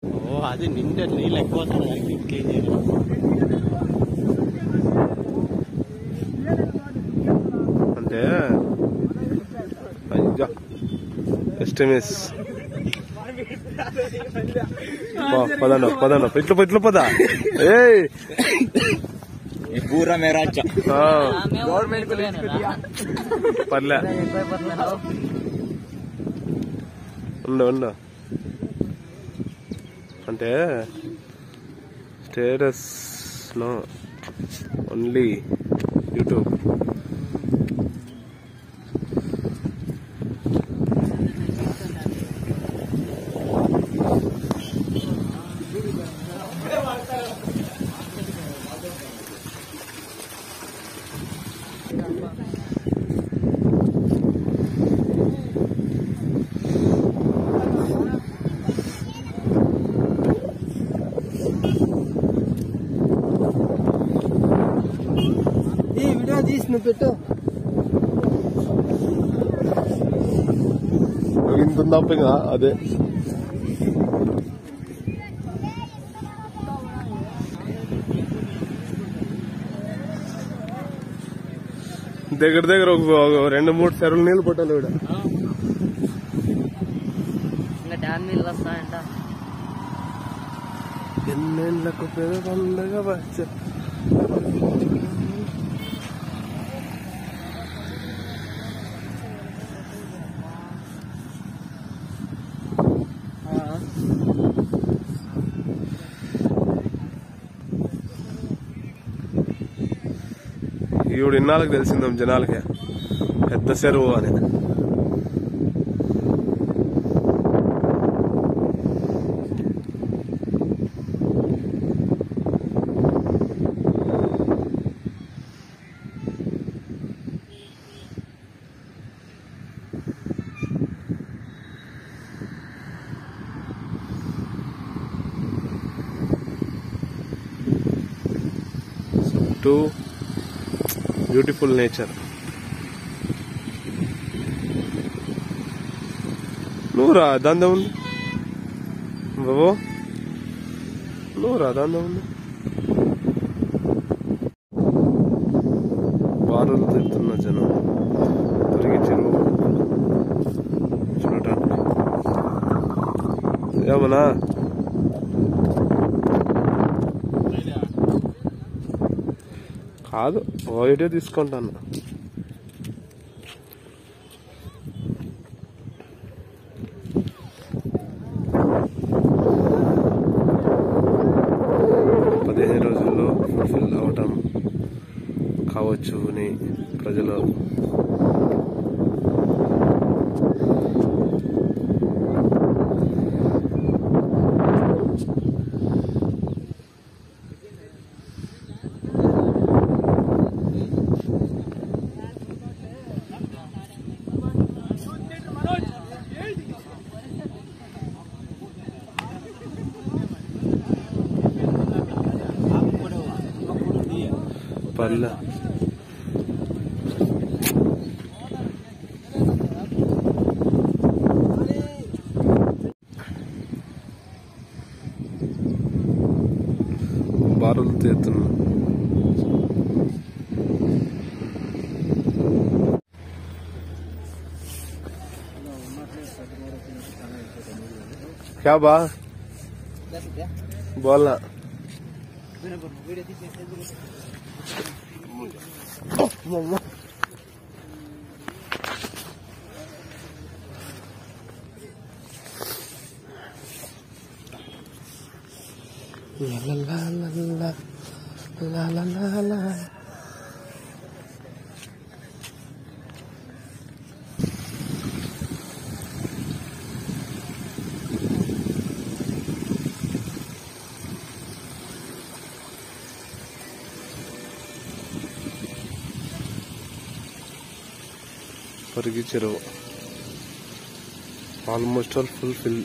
ఓ అది నిండా నీళ్ళు ఎక్కువ వస్తుంది క్లీన్ చేయడం అంటే అయ్యా ఎస్టిమేస్ పదండి పదండి ఇట్లా ఇట్లా పదా ఏయ్ పూరా మేరాజ ఆ, పర్లే ఉండు ఉండు అంటే స్టేటస్ నో ఓన్లీ యూట్యూబ్ ఈ వీడియో తీసి నువ్వు పెట్టు ఇంత తప్పగా అదే దగ్గర దగ్గర ఒక ఒక రెండు మూడు చెరువులు నీళ్లు పట్టాలి ఇక్కడ ఇంకా డ్యామ్ నీళ్ళు వస్తాయంట ఎన్నేళ్లకు పెద్ద పండగ వచ్చ ఈవిడ ఇన్నాళ్ళకి తెలిసిందాం జనాలకి పెద్ద చెరువు అని టు బ్యూటిఫుల్ నేచర్ నువ్వు రా దాందా ఉంది బాబు నువ్వు రా దాందా ఉంది బారులు తిరుగుతున్న జనం తిరిగి చెరువు చూడటానికి ఏమన్నా కాదు వైడే తీసుకుంటాను పదిహేను రోజుల్లో ఫుల్ఫిల్ అవటం కావచ్చు అని ప్రజలు పర్లే బారులు తీరుతున్నా क्या बा बोलना La la la la la la la la la Parigi చెరువు ఆల్మోస్ట్ ఆల్ ఫుల్ ఫిల్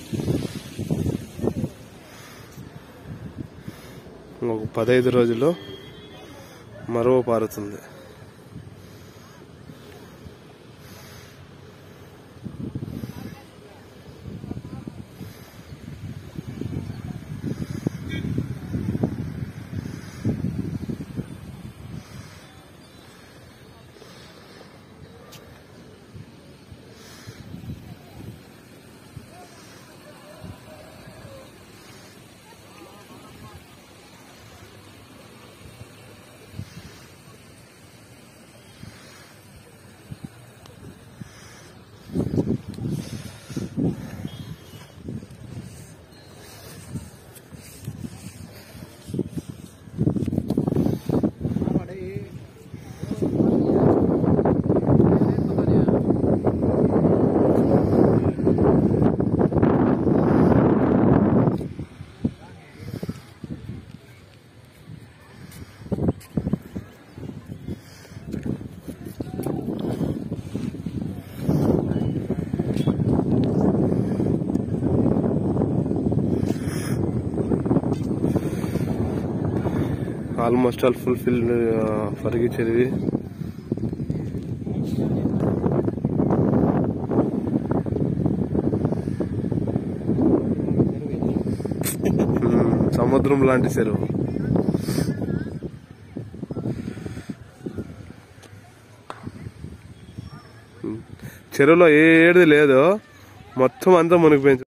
ఒక పదహైదు రోజుల్లో మరో పారుతుంది ఆల్మోస్ట్ ఆల్ ఫుల్ఫిల్ ఫరిగి చెరివి ఉమ్, సముద్రం లాంటి చెరువు ఉమ్, చెరువులో ఏ ఏడిది లేదు మొత్తం అంతా మునిగిపోయింది